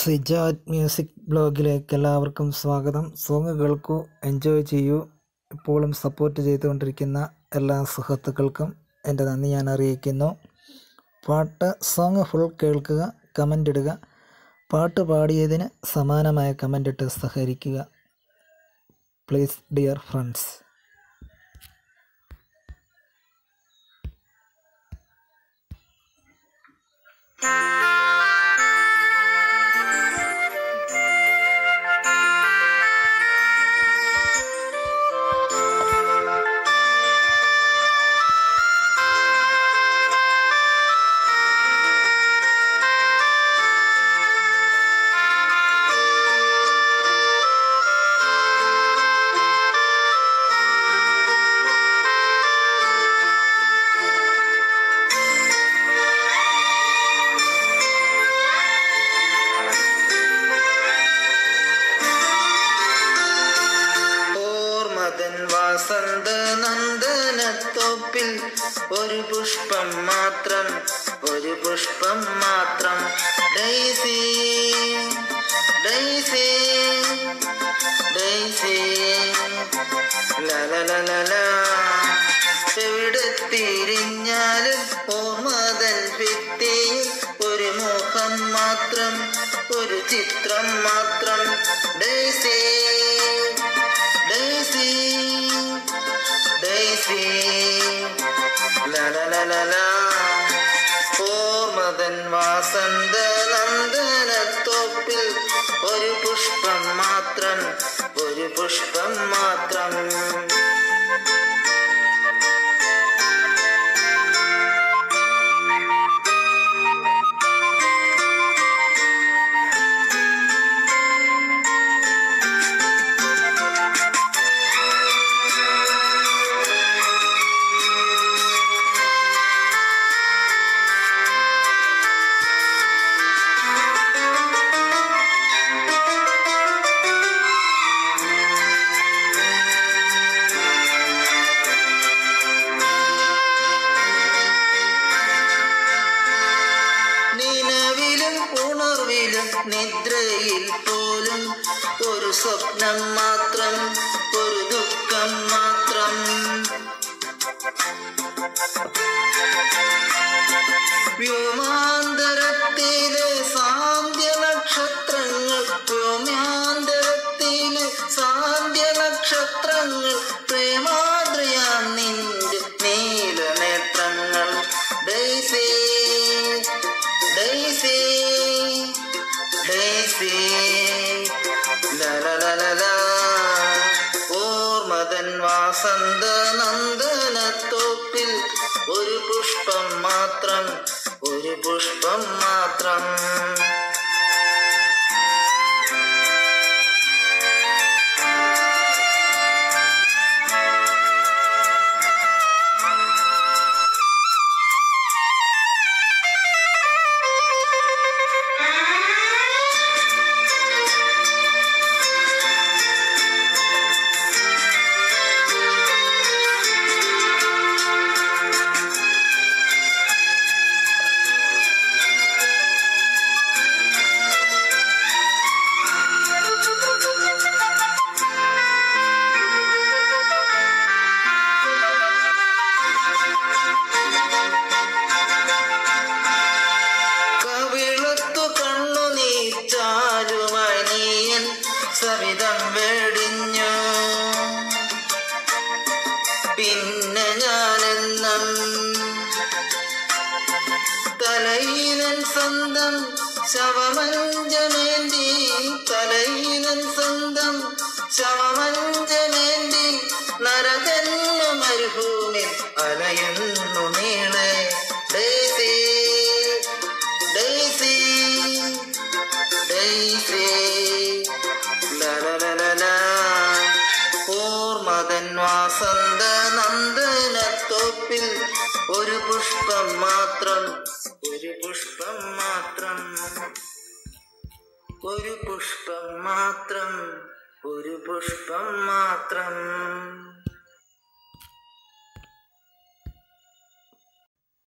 സിജാറ്റ് music ബ്ലോഗിലേക്ക് എല്ലാവർക്കും സ്വാഗതം song കേൾക്കൂ എൻജോയ് ചെയ്യൂ ഇപ്പോഴും സപ്പോർട്ട് ചെയ്തുകൊണ്ടിരിക്കുന്ന എല്ലാ സുഹൃത്തുക്കൾക്കും എൻ്റെ നന്ദി ഞാൻ അറിയിക്കുന്നു പാട്ട് സോങ് ഫുൾ കേൾക്കുക കമൻ്റ് ഇടുക പാട്ട് പാടിയതിന് സമാനമായ കമൻ്റ് ഇട്ട് സഹകരിക്കുക പ്ലീസ് ഡിയർ ഫ്രണ്ട്സ് ഓർമ്മതൻ വാസന്ത നന്ദനത്തോപ്പിൽ ഒരു പുഷ്പം മാത്രം ഒരു പുഷ്പം മാത്രം ഡൈസി ഡൈസി ഡൈസി ലലലലല എവിടെ തിരിഞ്ഞാലും ഓർമ്മതൻ ഭിത്തിയിൽ ഒരു മുഖം മാത്രം ഒരു ചിത്രം മാത്രം ഡൈസി ഡൈസി ഡൈസി ലലലലല ഓർമ്മതൻ വാസന്ത നന്ദനത്തോപ്പിൽ ഒരു പുഷ്പം മാത്രം ഒരു പുഷ്പം മാത്രം നിലവിലും ഉണർവിലും നിദ്രയിൽ പോലും ഒരു സ്വപ്നം മാത്രം ഒരു ദുഃഖം മാത്രം വ്യോമാന്തരത്തിലെ സാന്ധ്യ നക്ഷത്രങ്ങൾ വ്യോമാന്തരത്തിലെ സാന്ധ്യ നക്ഷത്രങ്ങൾ പ്രേമാദ്രിയാം നിന്റെ നീലനേത്രങ്ങൾ ഡൈസി ഡൈസി ഡൈസി ലലലലല ഓർമ്മതൻ വാസന്ത നന്ദനത്തോപ്പിൽ ഒരു പുഷ്പം മാത്രം ഒരു പുഷ്പം മാത്രം കവിളത്തു കണ്ണു നീച്ചാലുമായി നീയൻ സവിധം വേടിഞ്ഞു പിന്നെ ഞാനെന്നും തലയിലൻ സ്വന്തം ശവമഞ്ചമേന്തി തലയിലൻ സ്വന്തം ശവമഞ്ചമേന്തി നരജന്മ മരുഭൂമി അലയുന്നു നീളെ ഡേസി ഡേസി ഡേസി ലലലലല ഓർമ്മതൻ വാസന്ത നന്ദനത്തോപ്പിൽ ഒരു പുഷ്പം മാത്രം ഒരു പുഷ്പം മാത്രം ഒരു പുഷ്പം മാത്രം ഒരു പുഷ്പം മാത്രം